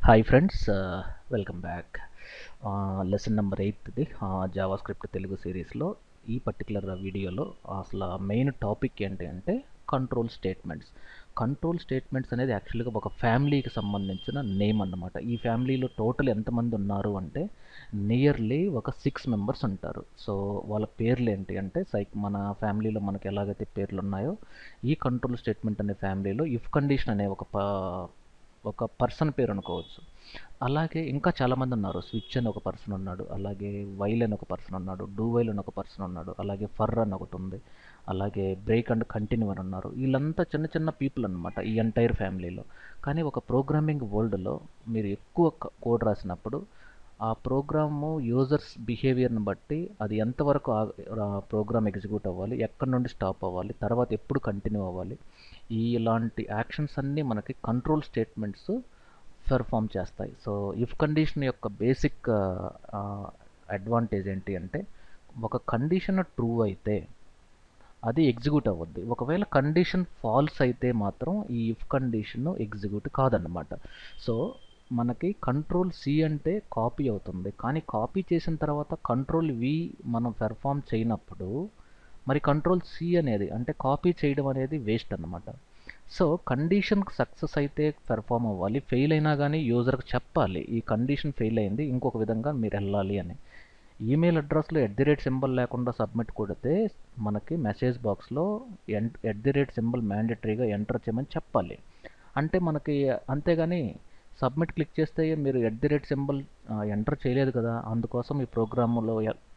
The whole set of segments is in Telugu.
hi friends welcome back lesson number eighth the JavaScript Telugu సిరీస్లో ఈ పర్టికులర్ వీడియోలో అసలు మెయిన్ టాపిక్ ఏంటి అంటే కంట్రోల్ స్టేట్మెంట్స్ కంట్రోల్ స్టేట్మెంట్స్ అనేది యాక్చువల్గా ఒక ఫ్యామిలీకి సంబంధించిన నేమ్ అన్నమాట ఈ ఫ్యామిలీలో టోటల్ ఎంతమంది ఉన్నారు అంటే నియర్లీ ఒక సిక్స్ మెంబర్స్ ఉంటారు సో వాళ్ళ పేర్లు ఏంటి అంటే సైక్ మన ఫ్యామిలీలో మనకి ఎలాగైతే పేర్లు ఉన్నాయో ఈ కంట్రోల్ స్టేట్మెంట్ అనే ఫ్యామిలీలో ఇఫ్ కండిషన్ అనే ఒక ప ఒక పర్సన్ పేరు అనుకోవచ్చు అలాగే ఇంకా చాలామంది ఉన్నారు స్విచ్ అని ఒక పర్సన్ ఉన్నాడు అలాగే వైల్ అని ఒక పర్సన్ ఉన్నాడు డూ వైల్ అని ఒక పర్సన్ ఉన్నాడు అలాగే ఫర్ అని ఒకటి ఉంది అలాగే బ్రేక్ అండ్ కంటిన్యూ అని ఉన్నారు వీళ్ళంతా చిన్న చిన్న పీపుల్ అనమాట ఈ ఎంటైర్ ఫ్యామిలీలో కానీ ఒక ప్రోగ్రామింగ్ వరల్డ్లో మీరు ఎక్కువ కోడ్ రాసినప్పుడు ఆ ప్రోగ్రాము యూజర్స్ బిహేవియర్ని బట్టి అది ఎంతవరకు ప్రోగ్రామ్ ఎగ్జిక్యూట్ అవ్వాలి ఎక్కడి నుండి స్టాప్ అవ్వాలి తర్వాత ఎప్పుడు కంటిన్యూ అవ్వాలి ఈ ఇలాంటి యాక్షన్స్ అన్నీ మనకి కంట్రోల్ స్టేట్మెంట్స్ పెర్ఫామ్ చేస్తాయి సో ఇఫ్ కండిషన్ యొక్క బేసిక్ అడ్వాంటేజ్ ఏంటి అంటే ఒక కండిషన్ ట్రూ అయితే అది ఎగ్జిక్యూట్ అవ్వద్ది ఒకవేళ కండిషన్ ఫాల్స్ అయితే మాత్రం ఈ ఇఫ్ కండిషన్ ఎగ్జిక్యూట్ కాదన్నమాట సో మనకి కంట్రోల్ సి అంటే కాపీ అవుతుంది కానీ కాపీ చేసిన తర్వాత కంట్రోల్ వి మనం పెర్ఫామ్ చేయనప్పుడు మరి కంట్రోల్ సి అనేది అంటే కాపీ చేయడం అనేది వేస్ట్ అనమాట సో కండిషన్ సక్సెస్ అయితే పెర్ఫామ్ అవ్వాలి ఫెయిల్ అయినా కానీ యూజర్కి చెప్పాలి ఈ కండిషన్ ఫెయిల్ అయింది ఇంకొక విధంగా మీరు వెళ్ళాలి అని ఈమెయిల్ అడ్రస్లో ఎట్ ది రేట్ సింబల్ లేకుండా సబ్మిట్ కొడితే మనకి మెసేజ్ బాక్స్లో ఎట్ ది రేట్ సింబల్ మ్యాండేటరీగా ఎంటర్ చేయమని చెప్పాలి అంటే మనకి అంతేగాని సబ్మిట్ క్లిక్ చేస్తే మీరు at the rate symbol enter చేయలేదు కదా అందుకోసం ఈ ప్రోగ్రాములో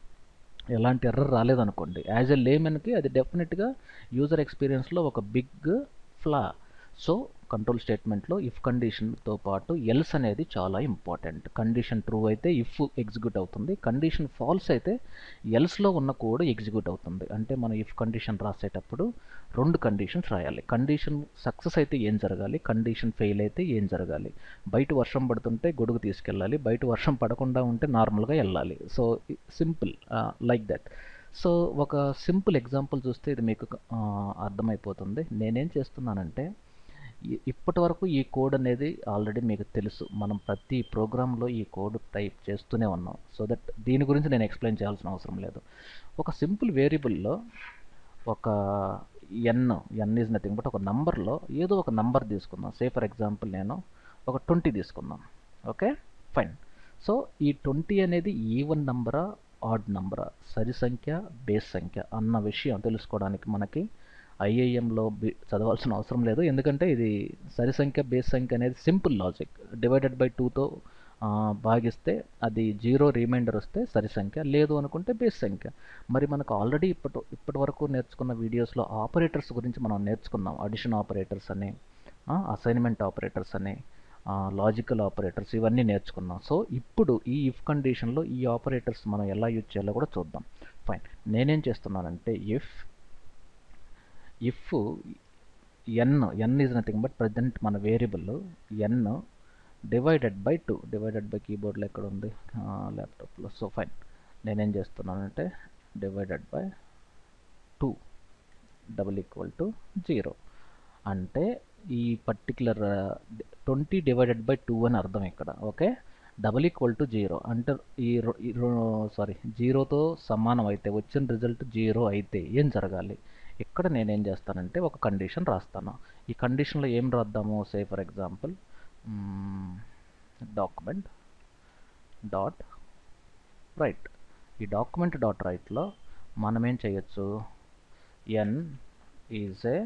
ఎలాంటి ఎర్రర్ రాలేదనుకోండి యాజ్ ఎ లేమెన్కి అది డెఫినెట్గా యూజర్ ఎక్స్పీరియన్స్లో ఒక బిగ్ ఫ్లా సో కంట్రోల్ స్టేట్మెంట్లో ఇఫ్ కండిషన్తో పాటు ఎల్స్ అనేది చాలా ఇంపార్టెంట్ కండిషన్ ట్రూ అయితే ఇఫ్ ఎగ్జిక్యూట్ అవుతుంది కండిషన్ ఫాల్స్ అయితే ఎల్స్లో ఉన్న కోడ్ ఎగ్జిక్యూట్ అవుతుంది అంటే మనం ఇఫ్ కండిషన్ రాసేటప్పుడు రెండు కండిషన్స్ రాయాలి కండిషన్ సక్సెస్ అయితే ఏం జరగాలి కండిషన్ ఫెయిల్ అయితే ఏం జరగాలి బయట వర్షం పడుతుంటే గొడుగు తీసుకెళ్ళాలి బయట వర్షం పడకుండా ఉంటే నార్మల్గా వెళ్ళాలి so simple like that so ఒక సింపుల్ ఎగ్జాంపుల్ చూస్తే ఇది మీకు అర్థమైపోతుంది నేనేం చేస్తున్నానంటే ఇప్పటి వరకు ఈ కోడ్ అనేది ఆల్రెడీ మీకు తెలుసు మనం ప్రతి ప్రోగ్రాంలో ఈ కోడ్ టైప్ చేస్తూనే ఉన్నాం సో దట్ దీని గురించి నేను ఎక్స్ప్లెయిన్ చేయాల్సిన అవసరం లేదు ఒక సింపుల్ వేరియబుల్లో ఒక N N is nothing but ఒక నంబర్లో ఏదో ఒక నంబర్ తీసుకుందాం సే ఫర్ ఎగ్జాంపుల్ నేను ఒక ట్వంటీ తీసుకుందాం ఓకే ఫైన్ సో ఈ ట్వంటీ అనేది ఈవెన్ నంబరా ఆడ్ నంబరా సరి సంఖ్య బేస్ సంఖ్య అన్న విషయం తెలుసుకోవడానికి మనకి ఐఐఎంలో చదవాల్సిన అవసరం లేదు ఎందుకంటే ఇది సరి సంఖ్య బేస్ సంఖ్య అనేది సింపుల్ లాజిక్ డివైడెడ్ బై టూతో భాగిస్తే అది జీరో రిమైండర్ వస్తే సరి సంఖ్య లేదు అనుకుంటే బేస్ సంఖ్య మరి మనకు ఆల్రెడీ ఇప్పటి ఇప్పటి వరకు నేర్చుకున్న వీడియోస్లో ఆపరేటర్స్ గురించి మనం నేర్చుకున్నాం అడిషన్ ఆపరేటర్స్ అని అసైన్మెంట్ ఆపరేటర్స్ అని లాజికల్ ఆపరేటర్స్ ఇవన్నీ నేర్చుకున్నాం సో ఇప్పుడు ఈ ఇఫ్ కండిషన్లో ఈ ఆపరేటర్స్ మనం ఎలా యూజ్ చేయాలో కూడా చూద్దాం ఫైన్ నేనేం చేస్తున్నానంటే if if N N is nothing but present మన variable N divided by two divided by కీబోర్డ్లో ఎక్కడ ఉంది ల్యాప్టాప్లో సో ఫైన్ నేనేం చేస్తున్నానంటే divided by two double equal to zero అంటే ఈ particular twenty divided by two అని అర్థం ఇక్కడ okay double equal to zero అంటే ఈ సారీ జీరోతో సమానం అయితే వచ్చిన రిజల్ట్ జీరో అయితే ఏం జరగాలి ఇక్కడ నేనేం చేస్తానంటే ఒక కండిషన్ రాస్తాను ఈ కండిషన్లో ఏం రాద్దాము say for example document dot write ఈ డాక్యుమెంట్ డాట్ రైట్లో మనం ఏం చేయొచ్చు N is a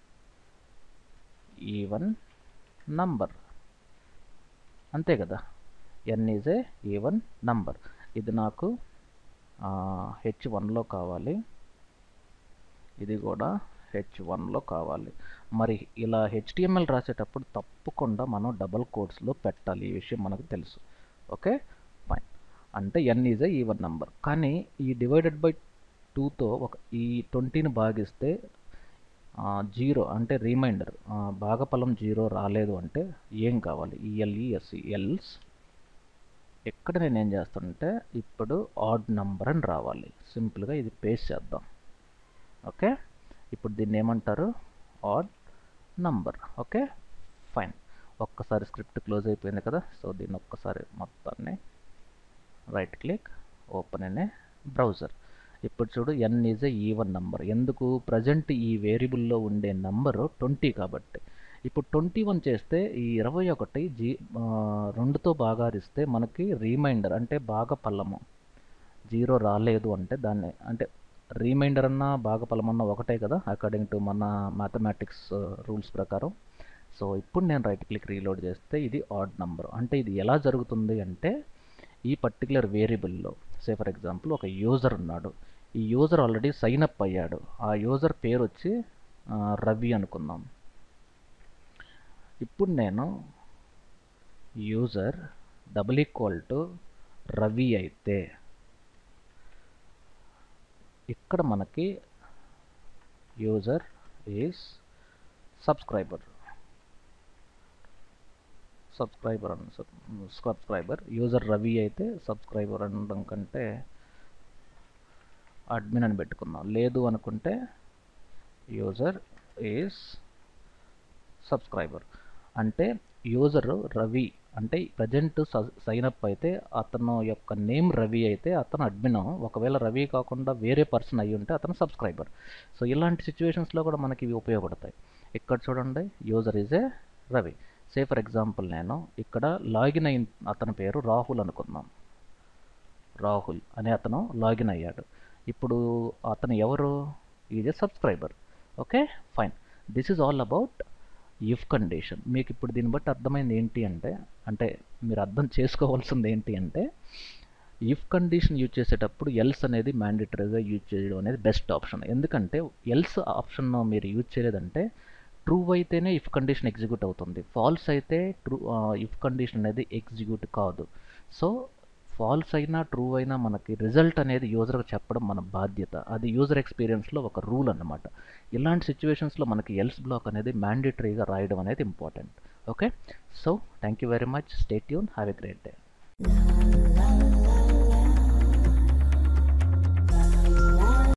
even number అంతే కదా N is a even number ఇది నాకు హెచ్ వన్లో కావాలి ఇది కూడా హెచ్ వన్లో కావాలి మరి ఇలా హెచ్టిఎంఎల్ రాసేటప్పుడు తప్పకుండా మనం డబల్ కోడ్స్లో పెట్టాలి ఈ విషయం మనకు తెలుసు ఓకే ఫైన్ అంటే N is a even number కానీ ఈ డివైడెడ్ బై టూతో ఒక ఈ ట్వంటీని భాగిస్తే జీరో అంటే రిమైండర్ భాగఫలం జీరో రాలేదు అంటే ఏం కావాలి ఈఎల్ఈఎస్సి ఎల్స్ ఎక్కడ నేను ఏం చేస్తానంటే ఇప్పుడు ఆడ్ నంబర్ అని రావాలి సింపుల్గా ఇది పేస్ట్ చేద్దాం ఓకే ఇప్పుడు దీన్ని ఏమంటారు ఆడ్ నంబర్ ఓకే ఫైన్ ఒక్కసారి స్క్రిప్ట్ క్లోజ్ అయిపోయింది కదా సో దీన్ని ఒక్కసారి మొత్తాన్ని రైట్ క్లిక్ ఓపెన్ అనే బ్రౌజర్ ఇప్పుడు చూడు N is a even number ఎందుకు ప్రజెంట్ ఈ వేరియబుల్లో ఉండే నంబరు ట్వంటీ కాబట్టి ఇప్పుడు ట్వంటీ వన్ చేస్తే ఈ ఇరవై ఒకటి జీ రెండుతో భాగారిస్తే మనకి రీమైండర్ అంటే భాగఫలము జీరో రాలేదు అంటే దాన్ని అంటే రీమైండర్ అన్న భాగఫలం అన్న ఒకటే కదా అకార్డింగ్ టు మన మ్యాథమెటిక్స్ రూల్స్ ప్రకారం సో ఇప్పుడు నేను రైట్ క్లిక్ రీలోడ్ చేస్తే ఇది ఆడ్ నంబర్ అంటే ఇది ఎలా జరుగుతుంది అంటే ఈ పర్టికులర్ వేరియబుల్లో సే ఫర్ ఎగ్జాంపుల్ ఒక యూజర్ ఉన్నాడు ఈ యూజర్ ఆల్రెడీ సైన్ అప్ అయ్యాడు ఆ యూజర్ పేరు వచ్చి రవి అనుకుందాం ఇప్పుడు నేను user double equal to Ravi అయితే ఇక్కడ మనకి యూజర్ ఈజ్ సబ్స్క్రైబర్ సబ్స్క్రైబర్ అన్న సబ్స్క్రైబర్ యూజర్ రవి అయితే సబ్స్క్రైబర్ అనడం కంటే అడ్మిన్ అని పెట్టుకుందాం లేదు అనుకుంటే యూజర్ ఈజ్ సబ్స్క్రైబర్ అంటే యూజర్ రవి అంటే ప్రజెంట్ సైన్ అప్ అయితే అతను యొక్క నేమ్ రవి అయితే అతను అడ్మిన్ ఒకవేళ రవి కాకుండా వేరే పర్సన్ అయ్యి ఉంటే అతను సబ్స్క్రైబర్ సో ఇలాంటి సిచ్యువేషన్స్లో కూడా మనకి ఇవి ఉపయోగపడతాయి ఇక్కడ చూడండి user is a Ravi say for example నేను ఇక్కడ లాగిన్ అయిన అతని పేరు రాహుల్ అనుకుందాం రాహుల్ అనే అతను లాగిన్ అయ్యాడు ఇప్పుడు అతను ఎవరు is a subscriber okay fine this is all about if condition మీకు ఇప్పుడు దీన్ని బట్టి అర్థమైంది ఏంటి అంటే అంటే మీరు అర్థం చేసుకోవాల్సింది ఏంటి అంటే ఇఫ్ కండిషన్ యూజ్ చేసేటప్పుడు ఎల్స్ అనేది మ్యాండేటరీగా యూజ్ చేయడం అనేది బెస్ట్ ఆప్షన్ ఎందుకంటే ఎల్స్ ఆప్షన్ మీరు యూజ్ చేయలేదంటే ట్రూ అయితేనే ఇఫ్ కండిషన్ ఎగ్జిక్యూట్ అవుతుంది ఫాల్స్ అయితే ట్రూ ఇఫ్ కండిషన్ అనేది ఎగ్జిక్యూట్ కాదు సో ఫాల్స్ అయినా ట్రూ అయినా మనకి రిజల్ట్ అనేది యూజర్కి చెప్పడం మన బాధ్యత అది యూజర్ ఎక్స్పీరియన్స్లో ఒక రూల్ అన్నమాట ఇలాంటి సిచ్యువేషన్స్లో మనకి ఎల్స్ బ్లాక్ అనేది మ్యాండేటరీగా రాయడం అనేది important okay so thank you very much stay tune have a great day